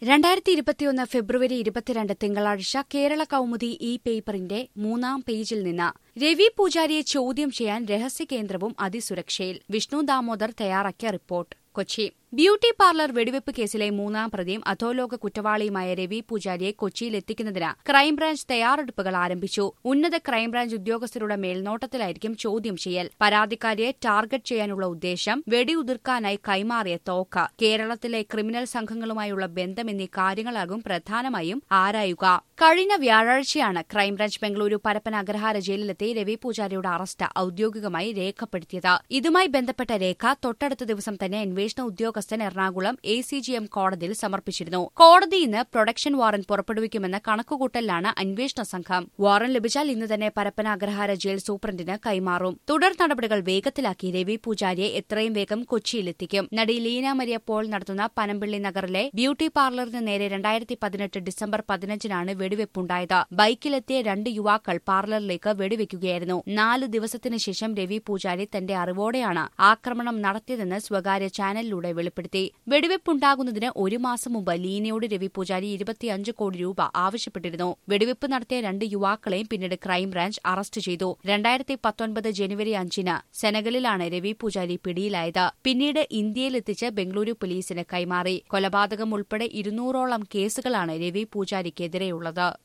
രണ്ടായിരത്തി ഇരുപത്തിയൊന്ന് ഫെബ്രുവരി ഇരുപത്തിരണ്ട് തിങ്കളാഴ്ച കേരള കൗമുദി ഇ പേപ്പറിന്റെ മൂന്നാം പേജിൽ നിന്ന് രവി പൂജാരിയെ ചോദ്യം ചെയ്യാൻ രഹസ്യകേന്ദ്രവും അതിസുരക്ഷയിൽ വിഷ്ണു ദാമോദർ തയ്യാറാക്കിയ റിപ്പോർട്ട് കൊച്ചി ബ്യൂട്ടി പാർലർ വെടിവെപ്പ് കേസിലെ മൂന്നാം പ്രതിയും അധോലോക കുറ്റവാളിയുമായ രവി പൂജാരിയെ കൊച്ചിയിൽ എത്തിക്കുന്നതിന് ക്രൈംബ്രാഞ്ച് തയ്യാറെടുപ്പുകൾ ആരംഭിച്ചു ഉന്നത ക്രൈംബ്രാഞ്ച് ഉദ്യോഗസ്ഥരുടെ മേൽനോട്ടത്തിലായിരിക്കും ചോദ്യം ചെയ്യൽ പരാതിക്കാരിയെ ടാർഗറ്റ് ചെയ്യാനുള്ള ഉദ്ദേശം വെടിയുതിർക്കാനായി കൈമാറിയ തോക്ക് കേരളത്തിലെ ക്രിമിനൽ സംഘങ്ങളുമായുള്ള ബന്ധം എന്നീ കാര്യങ്ങളാകും പ്രധാനമായും ആരായുക കഴിഞ്ഞ വ്യാഴാഴ്ചയാണ് ക്രൈംബ്രാഞ്ച് ബംഗളൂരു പരപ്പന അഗ്രഹാര ജയിലിലെത്തി രവി പൂജാരിയുടെ അറസ്റ്റ് ഔദ്യോഗികമായി രേഖപ്പെടുത്തിയത് ഇതുമായി ബന്ധപ്പെട്ട രേഖ തൊട്ടടുത്ത ദിവസം തന്നെ അന്വേഷണ ഉദ്യോഗസ്ഥൻ Ernakulam A C J M കോടതിയിൽ സമർപ്പിച്ചിരുന്നു കോടതി ഇന്ന് പ്രൊഡക്ഷൻ വാറന്റ് പുറപ്പെടുവിക്കുമെന്ന കണക്കുകൂട്ടലിലാണ് അന്വേഷണ സംഘം വാറന്റ് ലഭിച്ചാൽ ഇന്ന് തന്നെ പരപ്പന അഗ്രഹാര ജയിൽ സൂപ്രണ്ടിന് കൈമാറും തുടർ നടപടികൾ വേഗത്തിലാക്കി രവി പൂജാരിയെ എത്രയും വേഗം കൊച്ചിയിലെത്തിക്കും നടി ലീന മരിയ പോൾ നടത്തുന്ന പനമ്പിള്ളി നഗറിലെ ബ്യൂട്ടി പാർലറിന് നേരെ രണ്ടായിരത്തി പതിനെട്ട് ഡിസംബർ പതിനഞ്ചിനാണ് വെടിവെപ്പുണ്ടായത് ബൈക്കിലെത്തിയ രണ്ട് യുവാക്കൾ പാർലറിലേക്ക് വെടിവെക്കുകയായിരുന്നു നാല് ദിവസത്തിനു ശേഷം രവി പൂജാരി തന്റെ അറിവോടെയാണ് ആക്രമണം നടത്തിയതെന്ന് സ്വകാര്യ ചാനലിലൂടെ വെളിപ്പെടുത്തി വെടിവെപ്പുണ്ടാകുന്നതിന് ഒരു മാസം മുമ്പ് ലീനയോട് രവി പൂജാരി ഇരുപത്തിയഞ്ച് കോടി രൂപ ആവശ്യപ്പെട്ടിരുന്നു വെടിവെപ്പ് നടത്തിയ രണ്ട് യുവാക്കളെയും പിന്നീട് ക്രൈംബ്രാഞ്ച് അറസ്റ്റ് ചെയ്തു രണ്ടായിരത്തി പത്തൊൻപത് ജനുവരി അഞ്ചിന് സെനഗലിലാണ് രവി പൂജാരി പിടിയിലായത് പിന്നീട് ഇന്ത്യയിലെത്തിച്ച് ബംഗളൂരു പോലീസിന് കൈമാറി കൊലപാതകം ഉൾപ്പെടെ ഇരുന്നൂറോളം കേസുകളാണ് രവി പൂജാരിക്കെതിരെയുള്ളത്